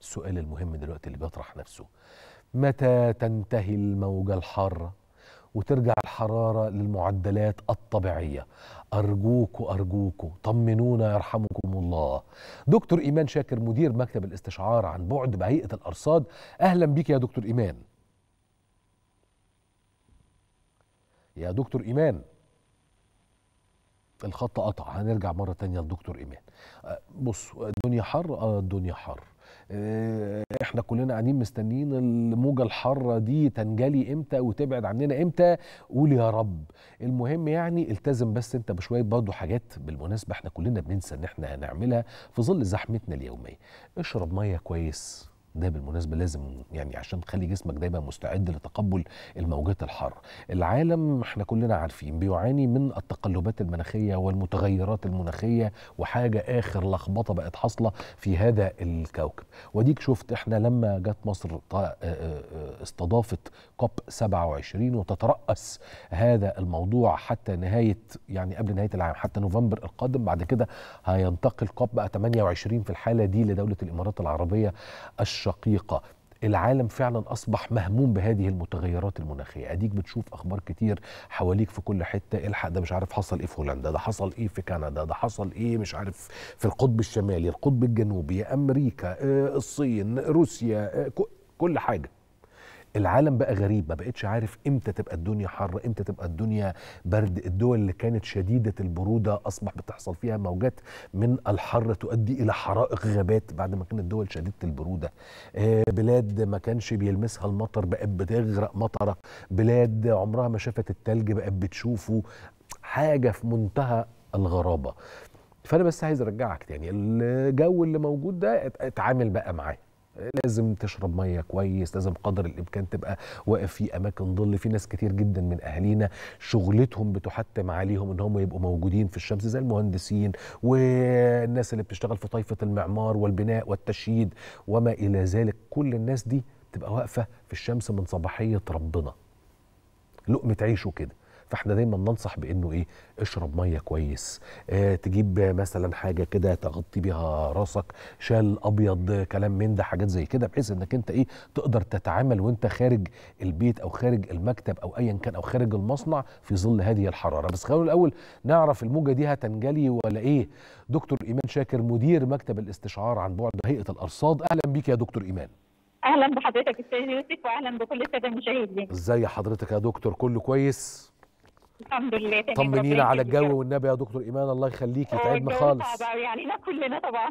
السؤال المهم دلوقتي اللي بيطرح نفسه متى تنتهي الموجة الحارة وترجع الحرارة للمعدلات الطبيعية أرجوكوا أرجوكوا طمنونا يرحمكم الله دكتور إيمان شاكر مدير مكتب الاستشعار عن بعد بهيئة الأرصاد أهلا بك يا دكتور إيمان يا دكتور إيمان الخط قطع هنرجع مرة تانية لدكتور إيمان أه، بص الدنيا حر اه الدنيا حر آه، احنا كلنا قاعدين مستنيين الموجة الحارة دي تنجلي امتى وتبعد عننا امتى قول يا رب المهم يعني التزم بس انت بشوية برضه حاجات بالمناسبة احنا كلنا بننسى ان احنا نعملها في ظل زحمتنا اليومية اشرب مية كويس ده بالمناسبة لازم يعني عشان تخلي جسمك دايما مستعد لتقبل الموجات الحارة العالم احنا كلنا عارفين بيعاني من التقلبات المناخية والمتغيرات المناخية وحاجة آخر لخبطة بقت حاصلة في هذا الكوكب وديك شفت احنا لما جت مصر طا- آه، آه، آه، استضافت كوب 27 وتترأس هذا الموضوع حتى نهاية يعني قبل نهاية العام حتى نوفمبر القادم بعد كده هينتقل كوب بقى 28 في الحالة دي لدولة الإمارات العربية الشقيقة العالم فعلا اصبح مهموم بهذه المتغيرات المناخيه اديك بتشوف اخبار كتير حواليك في كل حته الحق ده مش عارف حصل ايه في هولندا ده حصل ايه في كندا ده حصل ايه مش عارف في القطب الشمالي القطب الجنوبي امريكا آه، الصين روسيا آه، ك- كل حاجه العالم بقى غريب ما بقتش عارف امتى تبقى الدنيا حر امتى تبقى الدنيا برد الدول اللي كانت شديدة البرودة أصبح بتحصل فيها موجات من الحر تؤدي إلى حرائق غابات بعد ما كانت دول شديدة البرودة آه، بلاد ما كانش بيلمسها المطر بقت بتغرق مطرة بلاد عمرها ما شافت التلج بقت بتشوفه حاجة في منتهى الغرابة فأنا بس عايز أرجعك تاني الجو اللي موجود ده ات- اتعامل بقى معاه لازم تشرب ميه كويس لازم قدر الامكان تبقى واقف في اماكن ظل في ناس كتير جدا من اهالينا شغلتهم بتحتم عليهم ان هم يبقوا موجودين في الشمس زي المهندسين والناس اللي بتشتغل في طائفه المعمار والبناء والتشييد وما الى ذلك كل الناس دي تبقى واقفه في الشمس من صباحيه ربنا لقمه عيشه كده فاحنا دايما ننصح بانه ايه اشرب ميه كويس اه تجيب مثلا حاجه كده تغطي بيها راسك شال ابيض كلام من ده حاجات زي كده بحيث انك انت ايه تقدر تتعامل وانت خارج البيت او خارج المكتب او ايا كان او خارج المصنع في ظل هذه الحراره بس خلونا الاول نعرف الموجه دي هتنجلي ولا ايه دكتور ايمان شاكر مدير مكتب الاستشعار عن بعد هيئه الارصاد اهلا بيك يا دكتور ايمان اهلا بحضرتك استاذ يوسف واهلا بكل الساده المشاهدين ازي حضرتك يا دكتور كله كويس الحمد لله تمام طمنينا ربنا على يخليك يا الجو رب. والنبي يا دكتور ايمان الله يخليكي هو تعبنا الجو خالص صعب قوي علينا كلنا طبعا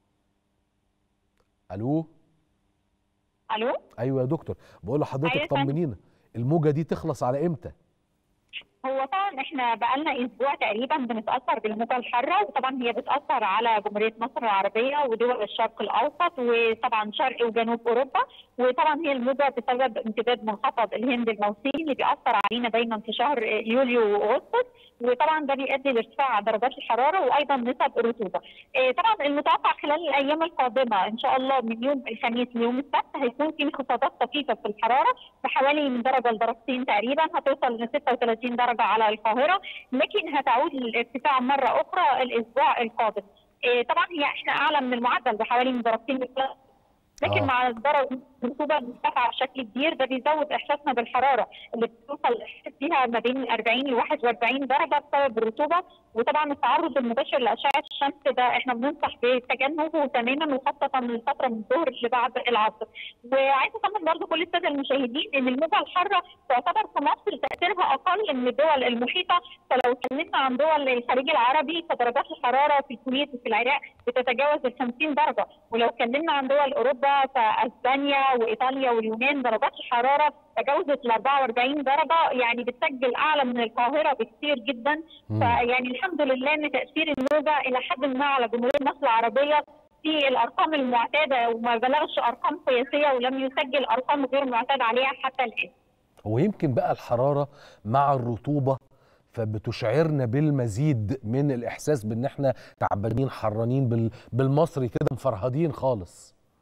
الو الو ايوه يا دكتور بقول لحضرتك أيوة فندم. طمنينا الموجه دي تخلص على امتى هو طبعا احنا بقالنا اسبوع تقريبا بنتاثر بالموجه الحاره وطبعا هي بتاثر على جمهوريه مصر العربيه ودول الشرق الاوسط وطبعا شرق وجنوب اوروبا وطبعا هي الموجه بسبب امتداد منخفض الهند الموسمي اللي بيأثر علينا دايما في شهر يوليو واغسطس وطبعا ده بيؤدي لارتفاع درجات الحراره وايضا نسب الرطوبه. آه، طبعا المتوقع خلال الايام القادمه ان شاء الله من يوم الخميس ليوم السبت هيكون في انخفاضات طفيفه في الحراره بحوالي من درجه لدرجتين تقريبا هتوصل ل 36 درجه على القاهره لكن هتعود للارتفاع مره اخرى الاسبوع القادم. آه، طبعا هي احنا اعلى من المعدل بحوالي من درجتين لثلاث لكن آه. مع درجه الرطوبه المرتفعه بشكل كبير ده بيزود احساسنا بالحراره اللي بتوصل احساس فيها ما بين 40 ل 41 درجه بسبب الرطوبه وطبعا التعرض المباشر لاشعه الشمس ده احنا بننصح بتجنبه تماما وخاصه من الفتره من الظهر لبعد العصر. وعايزه اطمن برضه كل الساده المشاهدين ان الموجه الحاره تعتبر في مصر تاثيرها اقل من الدول المحيطه فلو اتكلمنا عن دول الخليج العربي فدرجات الحراره في الكويت وفي العراق بتتجاوز ال 50 درجه ولو اتكلمنا عن دول اوروبا فاسبانيا وايطاليا واليونان درجات الحراره تجاوزت ال 44 درجه يعني بتسجل اعلى من القاهره بكثير جدا مم. فيعني الحمد لله ان تاثير الموجه الى حد ما على جمهوريه مصر العربيه في الارقام المعتاده وما بلغش ارقام قياسيه ولم يسجل ارقام غير معتاد عليها حتى الان. ويمكن بقى الحراره مع الرطوبه فبتشعرنا بالمزيد من الاحساس بان احنا تعبانين حرانين بال... بالمصري كده مفرهدين خالص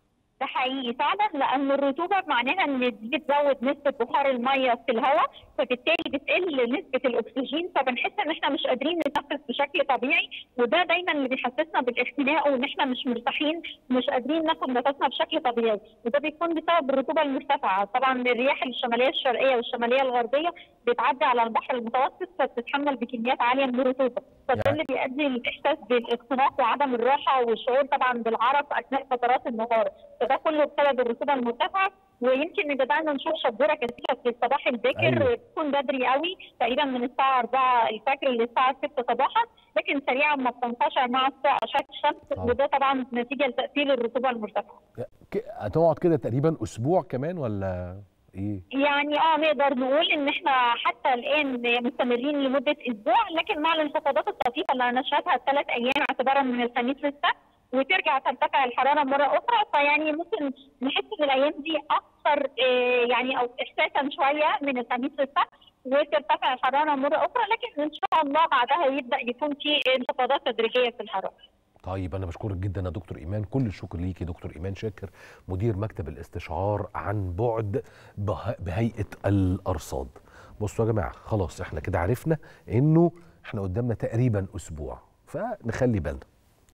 ده حقيقي فعلا لان الرطوبه معناها ان دي بتزود نسبه بخار الميه في الهواء فبالتالي بتقل نسبه الاكسجين فبنحس ان احنا مش قادرين نتنفس بشكل طبيعي وده دايما اللي بيحسسنا بالاختناق وان احنا مش مرتاحين ومش قادرين ناخد نفسنا بشكل طبيعي وده بيكون بسبب الرطوبه المرتفعه طبعا الرياح الشماليه الشرقيه والشماليه الغربيه بتعدي على البحر المتوسط فبتتحمل بكميات عاليه من الرطوبه فده اللي بيؤدي للاحساس بالاختناق وعدم الراحه والشعور طبعا بالعرق اثناء فترات النهار فده كله بسبب الرطوبه المرتفعه ويمكن بدانا نشوف شبوره كثيره في الصباح الباكر أيوة. بتكون بدري قوي تقريبا من الساعه 4 الفجر للساعه 6 صباحا لكن سريعا ما بتنتشر مع الساعه اشعه الشمس طبعا. وده طبعا نتيجه لتاثير الرطوبه المرتفعه ك- هتقعد كده تقريبا اسبوع كمان ولا ايه يعني اه نقدر نقول ان احنا حتى الان مستمرين لمده اسبوع لكن مع الانخفاضات الطفيفه اللي هنشهدها الثلاث ايام اعتبارا من الخميس للسبت وترجع ترتفع الحراره مره اخرى فيعني ممكن نحس ان الايام دي اكثر آه، يعني او احساسا شويه من الخميس للسبت وترتفع الحراره مره اخرى لكن ان شاء الله بعدها يبدا يكون في انخفاضات تدريجيه في الحراره. طيب انا بشكرك جدا يا دكتور ايمان كل الشكر ليكي دكتور ايمان شاكر مدير مكتب الاستشعار عن بعد به- بهيئه الارصاد بصوا يا جماعه خلاص احنا كده عرفنا انه احنا قدامنا تقريبا اسبوع فنخلي بالنا